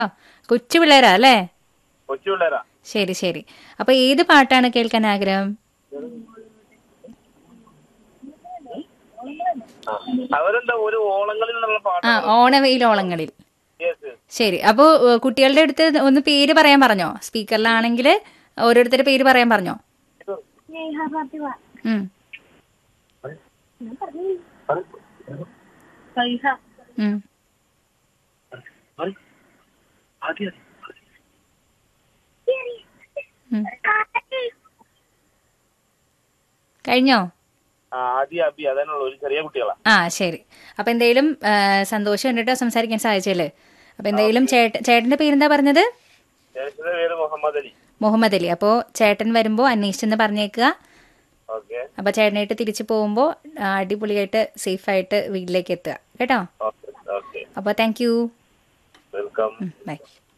ആ കൊച്ചു പിള്ളേരാ അല്ലേ കൊച്ചു പിള്ളേരാ ശരി ശരി അപ്പൊ ഏത് പാട്ടാണ് കേൾക്കാൻ ആഗ്രഹം ആ. അവരെന്താ ഒരു ഓളങ്ങളിൽ നിന്നുള്ള പാട്ട് ആ ഓണവെയിലോളങ്ങളിൽ യെസ് യെസ് ശരി അപ്പോ ഏ, കുട്ടികളുടെ അടുത്ത് ഒന്ന് പേര് പറയാൻ പറഞ്ഞോ സ്പീക്കറിലാണെങ്കിൽ ഓരോരുത്തരുടെ പേര് പറയാൻ പറഞ്ഞോ ഉം. ഉം. ഉം. കഴിഞ്ഞോ ആ ആദ്യ അബി അതന്നെയുള്ള ഒരു ചെറിയ കുട്ടികളാ ആ ശരി അപ്പൊ എന്തായാലും ഏ, സന്തോഷം കണ്ടിട്ടോ സംസാരിക്കാൻ സാധിച്ചല്ലേ അപ്പൊ എന്തായാലും ചേട്ട ചേട്ടന്റെ പേരെന്താ പറഞ്ഞത് ചേച്ചിയുടെ പേര് മുഹമ്മദ് അലി മുഹമ്മദ് അലി അപ്പോ ചേട്ടൻ വരുമ്പോ അന്വേഷിച്ചെന്ന് പറഞ്ഞേക്കുക ഓക്കെ അപ്പൊ ചേട്ടനായിട്ട് തിരിച്ചു പോകുമ്പോ ആ, അടിപൊളിയായിട്ട് സേഫ് ആയിട്ട് വീട്ടിലേക്ക് എത്തുക കേട്ടോ ഓക്കെ ഓക്കെ അപ്പൊ thank you welcome bye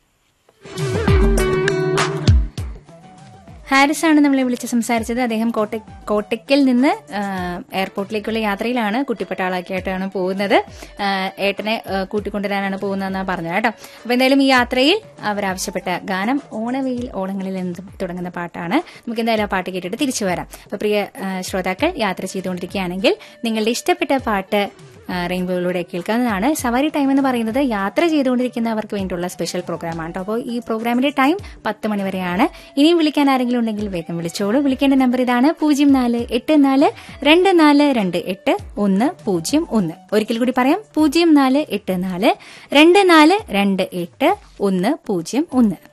Haris ആണ് നമ്മളെ വിളിച്ച് സംസാരിച്ചത് അദ്ദേഹം കോട്ട കോട്ടയ്ക്കൽ നിന്ന് ആ, എയർപോർട്ടിലേക്കുള്ള യാത്രയിലാണ് കുട്ടിപ്പട്ടാളാക്കിയായിട്ടാണ് പോകുന്നത് ആ, ഏട്ടനെ ആ, കൂട്ടിക്കൊണ്ടുവരാനാണ് പോകുന്നതെന്നാണ് പറഞ്ഞത് കേട്ടോ അപ്പൊ എന്തായാലും ഈ യാത്രയിൽ അവരാവശ്യപ്പെട്ട ഗാനം ഓണവെയിൽ ഓണങ്ങളിൽ നിന്ന് തുടങ്ങുന്ന പാട്ടാണ് നമുക്ക് എന്തായാലും ആ പാട്ട് കേട്ടിട്ട് തിരിച്ചു വരാം അപ്പൊ പ്രിയ ആ, ശ്രോതാക്കൾ യാത്ര ചെയ്തുകൊണ്ടിരിക്കുകയാണെങ്കിൽ നിങ്ങളുടെ ഇഷ്ടപ്പെട്ട പാട്ട് ആ, റെയിൻബോയിലൂടെ കേൾക്കാവുന്നതാണ് സവാരി ടൈം എന്ന് പറയുന്നത് യാത്ര ചെയ്തുകൊണ്ടിരിക്കുന്നവർക്ക് വേണ്ടിയുള്ള സ്പെഷ്യൽ പ്രോഗ്രാമാണ് കേട്ടോ അപ്പോൾ ഈ പ്രോഗ്രാമിന്റെ ടൈം പത്ത് മണി വരെയാണ് ഇനിയും വിളിക്കാൻ ആരെങ്കിലും ഉണ്ടെങ്കിൽ വേഗം വിളിച്ചോളൂ വിളിക്കേണ്ട നമ്പർ ഇതാണ് പൂജ്യം നാല് എട്ട് നാല് രണ്ട് നാല് രണ്ട് എട്ട് ഒന്ന് പൂജ്യം ഒന്ന് ഒരിക്കൽ കൂടി പറയാം പൂജ്യം നാല് എട്ട് നാല് രണ്ട് നാല് രണ്ട് എട്ട് ഒന്ന് പൂജ്യം ഒന്ന്